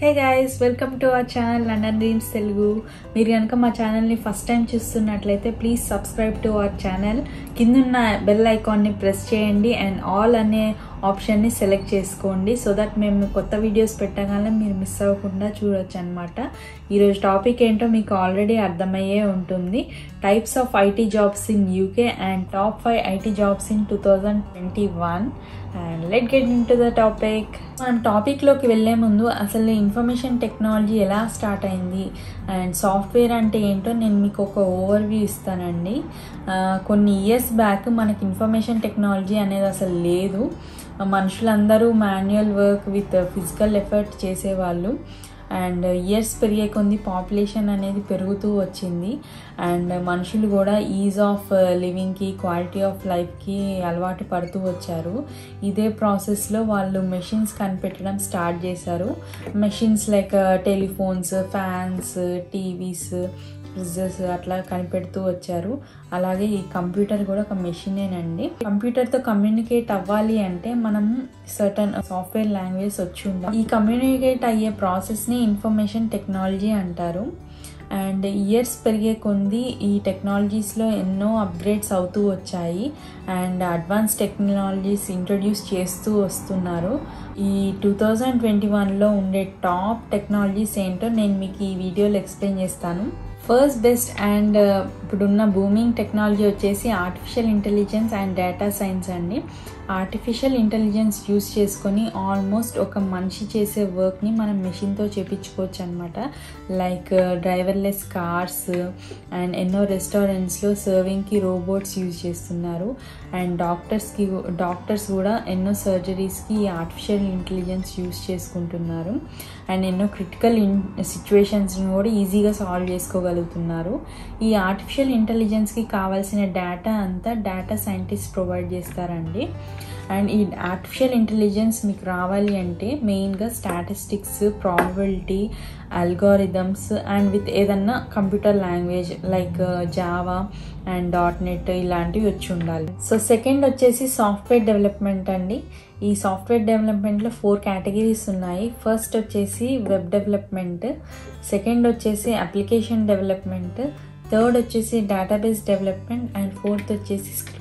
hey guys welcome to our channel London dreams Telugu మీరు కనుక మా ఛానల్ని ఫస్ట్ టైం చూస్తున్నట్లయితే please subscribe to our channel కిందున్న బెల్ ఐకాన్ని ప్రెస్ చేయండి అండ్ ఆల్ అనే ఆప్షన్ని సెలెక్ట్ చేసుకోండి సో దట్ మేము కొత్త వీడియోస్ పెట్టగానే మీరు మిస్ అవ్వకుండా చూడొచ్చు అనమాట ఈరోజు టాపిక్ ఏంటో మీకు ఆల్రెడీ అర్థమయ్యే ఉంటుంది types of IT jobs in UK and top five IT jobs in two thousand twenty one and let get into the ద టాపిక్ మనం టాపిక్లోకి వెళ్ళే ముందు అసలు ఇన్ఫర్మేషన్ టెక్నాలజీ ఎలా స్టార్ట్ అయింది అండ్ సాఫ్ట్వేర్ అంటే ఏంటో నేను మీకు ఒక ఓవర్వ్యూ ఇస్తానండి ఆ, కొన్ని ఇయర్స్ బ్యాక్ మనకి ఇన్ఫర్మేషన్ టెక్నాలజీ అనేది అసలు లేదు మనుషులందరూ manual work with physical effort చేసేవాళ్ళు అండ్ ఇయర్స్ పెరిగే కొద్ది పాపులేషన్ అనేది పెరుగుతూ వచ్చింది అండ్ మనుషులు కూడా ఈజ్ ఆఫ్ లివింగ్కి క్వాలిటీ ఆఫ్ లైఫ్కి అలవాటు పడుతూ వచ్చారు ఇదే ప్రాసెస్లో వాళ్ళు మెషిన్స్ కనిపెట్టడం స్టార్ట్ చేశారు machines like telephones fans TVs fridges అట్లా కనిపెడుతూ వచ్చారు అలాగే ఈ కంప్యూటర్ కూడా ఒక మెషినేనండి కంప్యూటర్తో కమ్యూనికేట్ అవ్వాలి అంటే మనం సర్టన్ సాఫ్ట్వేర్ లాంగ్వేజ్ వచ్చి ఉండాలి ఈ కమ్యూనికేట్ అయ్యే ప్రాసెస్ని ఇన్ఫర్మేషన్ టెక్నాలజీ అంటారు అండ్ ఇయర్స్ పెరిగే కొంది ఈ టెక్నాలజీస్లో ఎన్నో అప్గ్రేడ్స్ అవుతూ వచ్చాయి అండ్ అడ్వాన్స్ టెక్నాలజీస్ ఇంట్రొడ్యూస్ చేస్తూ వస్తున్నారు ఈ టూ థౌజండ్ ట్వంటీ వన్లో ఉండే టాప్ టెక్నాలజీస్ ఏంటో నేను మీకు ఈ వీడియోలో ఎక్స్ప్లెయిన్ చేస్తాను ఫస్ట్ బెస్ట్ అండ్ ఇప్పుడున్న బూమింగ్ టెక్నాలజీ వచ్చేసి artificial intelligence and data science అండి ఆర్టిఫిషియల్ ఇంటెలిజెన్స్ యూస్ చేసుకొని ఆల్మోస్ట్ ఒక మనిషి చేసే వర్క్ని మనం మెషిన్తో చేపించుకోవచ్చు అనమాట లైక్ డ్రైవర్లెస్ కార్స్ అండ్ ఎన్నో రెస్టారెంట్స్లో సర్వింగ్కి రోబోట్స్ యూజ్ చేస్తున్నారు అండ్ డాక్టర్స్కి డాక్టర్స్ కూడా ఎన్నో సర్జరీస్కి ఆర్టిఫిషియల్ ఇంటెలిజెన్స్ యూస్ చేసుకుంటున్నారు అండ్ ఎన్నో క్రిటికల్ ఇన్ సిచ్యువేషన్స్ని కూడా ఈజీగా సాల్వ్ చేసుకోగలుగుతున్నారు ఈ ఆర్టిఫిషియల్ ఇంటెలిజెన్స్కి కావాల్సిన డేటా అంతా డేటా సైంటిస్ట్ ప్రొవైడ్ చేస్తారండి అండ్ ఈ ఆర్టిఫిషియల్ ఇంటెలిజెన్స్ మీకు రావాలి అంటే మెయిన్గా statistics probability algorithms and with ఏదన్నా computer language like Java and dot net ఇలాంటివి వచ్చి ఉండాలి సో సెకండ్ వచ్చేసి సాఫ్ట్వేర్ డెవలప్మెంట్ అండి ఈ సాఫ్ట్వేర్ డెవలప్మెంట్లో ఫోర్ కేటగిరీస్ ఉన్నాయి ఫస్ట్ వచ్చేసి వెబ్ డెవలప్మెంట్ సెకండ్ వచ్చేసి అప్లికేషన్ డెవలప్మెంట్ థర్డ్ వచ్చేసి డేటాబేస్ డెవలప్మెంట్ అండ్ ఫోర్త్ వచ్చేసి స్క్రిప్టింగ్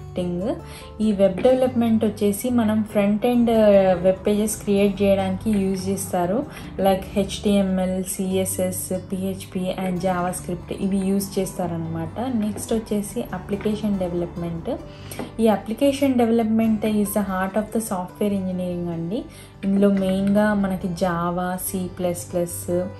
ఈ వెబ్ డెవలప్మెంట్ వచ్చేసి మనం front end web pages create చేయడానికి యూజ్ చేస్తారు like HTML CSS PHP and JavaScript ఇవి యూజ్ చేస్తారనమాట నెక్స్ట్ వచ్చేసి అప్లికేషన్ డెవలప్మెంట్ ఈ application development is the heart of the software engineering అండి ఇందులో మెయిన్గా మనకి Java C plus plus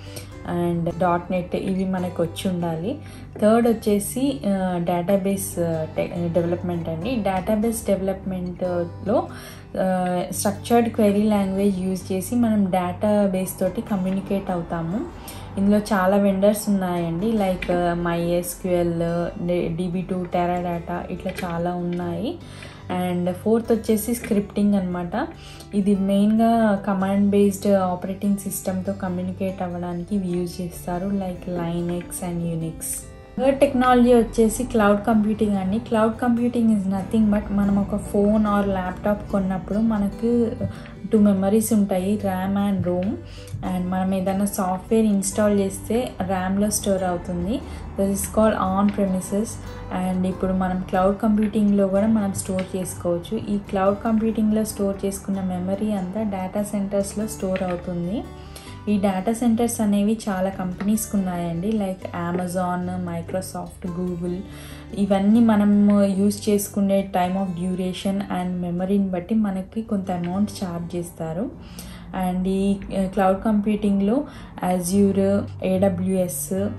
and dot net ఇవి మనకు వచ్చి ఉండాలి థర్డ్ వచ్చేసి డేటాబేస్ డెవలప్మెంట్ అండి డేటాబేస్ డెవలప్మెంట్లో స్ట్రక్చర్డ్ క్వెరీ లాంగ్వేజ్ యూజ్ చేసి మనం డేటాబేస్ తోటి కమ్యూనికేట్ అవుతాము ఇందులో చాలా వెండర్స్ ఉన్నాయండి like MySQL DB to Teradata ఇట్లా చాలా ఉన్నాయి అండ్ ఫోర్త్ వచ్చేసి స్క్రిప్టింగ్ అనమాట ఇది మెయిన్గా కమాండ్ బేస్డ్ ఆపరేటింగ్ సిస్టమ్తో కమ్యూనికేట్ అవ్వడానికి ఇవి యూజ్ చేస్తారు like Linux and Unix third technology వచ్చేసి క్లౌడ్ కంప్యూటింగ్ అండి cloud computing is nothing but మనం ఒక ఫోన్ ఆర్ ల్యాప్టాప్ కొన్నప్పుడు మనకు టూ మెమరీస్ ఉంటాయి ర్యామ్ అండ్ రోమ్ అండ్ మనం ఏదైనా సాఫ్ట్వేర్ ఇన్స్టాల్ చేస్తే ర్యామ్లో స్టోర్ అవుతుంది that is called on premises and ఇప్పుడు మనం క్లౌడ్ కంప్యూటింగ్లో కూడా మనం స్టోర్ చేసుకోవచ్చు ఈ క్లౌడ్ కంప్యూటింగ్లో స్టోర్ చేసుకున్న మెమరీ అంతా డేటా సెంటర్స్లో స్టోర్ అవుతుంది ఈ డేటా సెంటర్స్ అనేవి చాలా కంపెనీస్కి ఉన్నాయండి లైక్ అమెజాన్ మైక్రోసాఫ్ట్ గూగుల్ ఇవన్నీ మనం యూస్ చేసుకునే టైమ్ ఆఫ్ డ్యూరేషన్ అండ్ మెమరీని బట్టి మనకి కొంత అమౌంట్ ఛార్జ్ చేస్తారు అండ్ ఈ క్లౌడ్ కంప్యూటింగ్లో అజ్యూర్ ఏడబ్ల్యూఎస్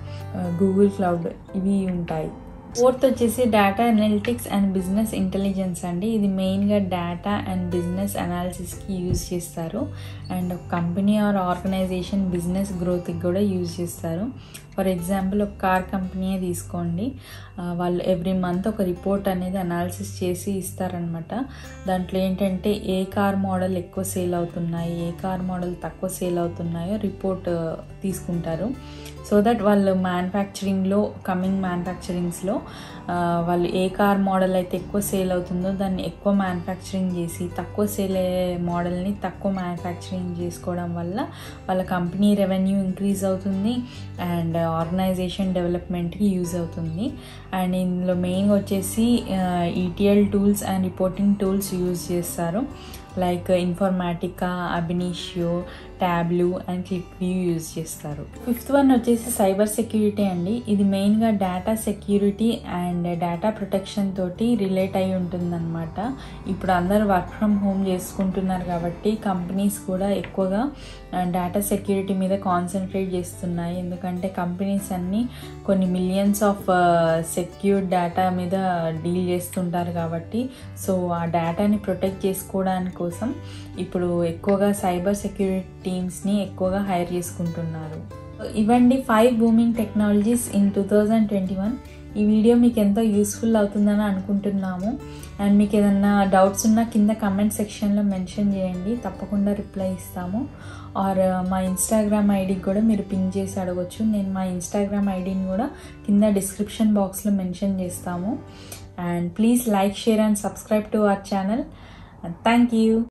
గూగుల్ క్లౌడ్ ఇవి ఉంటాయి ఫోర్త్ వచ్చేసి data analytics and business intelligence అండి ఇది మెయిన్గా డేటా అండ్ బిజినెస్ అనాలిసిస్కి యూజ్ చేస్తారు అండ్ ఒక కంపెనీ ఆర్ ఆర్గనైజేషన్ బిజినెస్ గ్రోత్కి కూడా యూజ్ చేస్తారు ఫర్ ఎగ్జాంపుల్ ఒక కార్ కంపెనీయే తీసుకోండి ఆ, వాళ్ళు ఎవ్రీ మంత్ ఒక రిపోర్ట్ అనేది అనాలిసిస్ చేసి ఇస్తారనమాట దాంట్లో ఏంటంటే ఏ కార్ మోడల్ ఎక్కువ సేల్ అవుతున్నాయి ఏ కార్ మోడల్ తక్కువ సేల్ అవుతున్నాయో రిపోర్ట్ తీసుకుంటారు సో దట్ వాళ్ళు మ్యానుఫ్యాక్చరింగ్లో కమింగ్ మ్యానుఫ్యాక్చరింగ్స్లో వాళ్ళు ఏ కార్ మోడల్ అయితే ఎక్కువ సేల్ అవుతుందో దాన్ని ఎక్కువ మ్యానుఫ్యాక్చరింగ్ చేసి తక్కువ సేల్ అయ్యే మోడల్ని తక్కువ మ్యానుఫ్యాక్చరింగ్ చేసుకోవడం వల్ల వాళ్ళ కంపెనీ రెవెన్యూ ఇంక్రీజ్ అవుతుంది అండ్ ఆర్గనైజేషన్ డెవలప్మెంట్కి యూజ్ అవుతుంది అండ్ ఇందులో మెయిన్గా వచ్చేసి ETL tools and reporting tools use చేస్తారు like Informatica Ab Initio Tableau and Qlik View use చేస్తారు ఫిఫ్త్ వన్ వచ్చేసి సైబర్ సెక్యూరిటీ అండి ఇది మెయిన్గా data security and data protection తోటి రిలేట్ అయి ఉంటుందన్నమాట ఇప్పుడు అందరు వర్క్ ఫ్రమ్ హోమ్ చేసుకుంటున్నారు కాబట్టి కంపెనీస్ కూడా ఎక్కువగా డేటా సెక్యూరిటీ మీద కాన్సన్ట్రేట్ చేస్తున్నాయి ఎందుకంటే కంపెనీస్ అన్నీ కొన్ని మిలియన్స్ ఆఫ్ సెక్యూర్ డేటా మీద డీల్ చేస్తుంటారు కాబట్టి సో ఆ డేటాని ప్రొటెక్ట్ చేసుకోవడానికి కోసం ఇప్పుడు ఎక్కువగా సైబర్ సెక్యూరిటీ టీమ్స్ని ఎక్కువగా హైర్ చేసుకుంటున్నారు ఇవండి five booming technologies in two thousand twenty one ఈ వీడియో మీకు ఎంతో యూస్ఫుల్ అవుతుందని అనుకుంటున్నాము అండ్ మీకు ఏదన్నా డౌట్స్ ఉన్నా కింద కమెంట్ సెక్షన్లో మెన్షన్ చేయండి తప్పకుండా రిప్లై ఇస్తాము ఆర్ మా ఇన్స్టాగ్రామ్ ఐడికి కూడా మీరు పింక్ చేసి అడగచ్చు నేను మా ఇన్స్టాగ్రామ్ ఐడిని కూడా కింద డిస్క్రిప్షన్ బాక్స్లో మెన్షన్ చేస్తాము and please like share and subscribe to our channel thank you